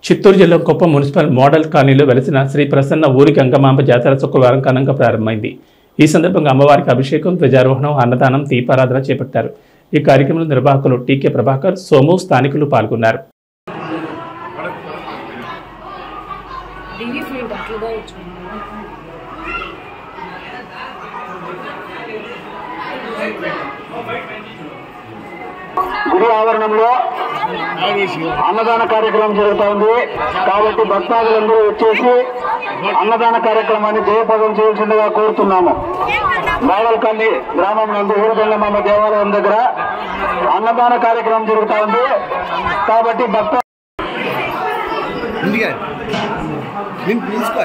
చిత్తూరు జిల్లా Kuppam municipal model కాలనీలో వెలిసిన శ్రీ ప్రసన్న ఊరి గంగమాంబ జాతర శుక్రవారం ఘనంగా ప్రారంభమైంది ఈ సందర్భంగా అమ్మవారికి అభిషేకం ధ్వజారోహణం అన్నదానం దీపారాధన చేపట్టారు ఈ కార్యక్రమంలో నిర్వాహకులు టీకే ప్రభాకర్ సోము స్థానికులు పాల్గొన్నారు డివి ఫీల్డ్ అట్లుగా వచ్చింది గుడి ఆవరణంలో అన్నదాన కార్యక్రమం జరుగుతా ఉంది కాబట్టి భక్తాదులందరూ వచ్చేసి అన్నదాన కార్యక్రమాన్ని జయప్రదం చేయాల్సిందిగా కోరుతున్నాము బావల్కల్లి గ్రామం నందు ఊరగల్లమ్మ దేవాలయం దగ్గర అన్నదాన కార్యక్రమం జరుగుతా ఉంది కాబట్టి భక్త ముందుగా నేను తీసుకో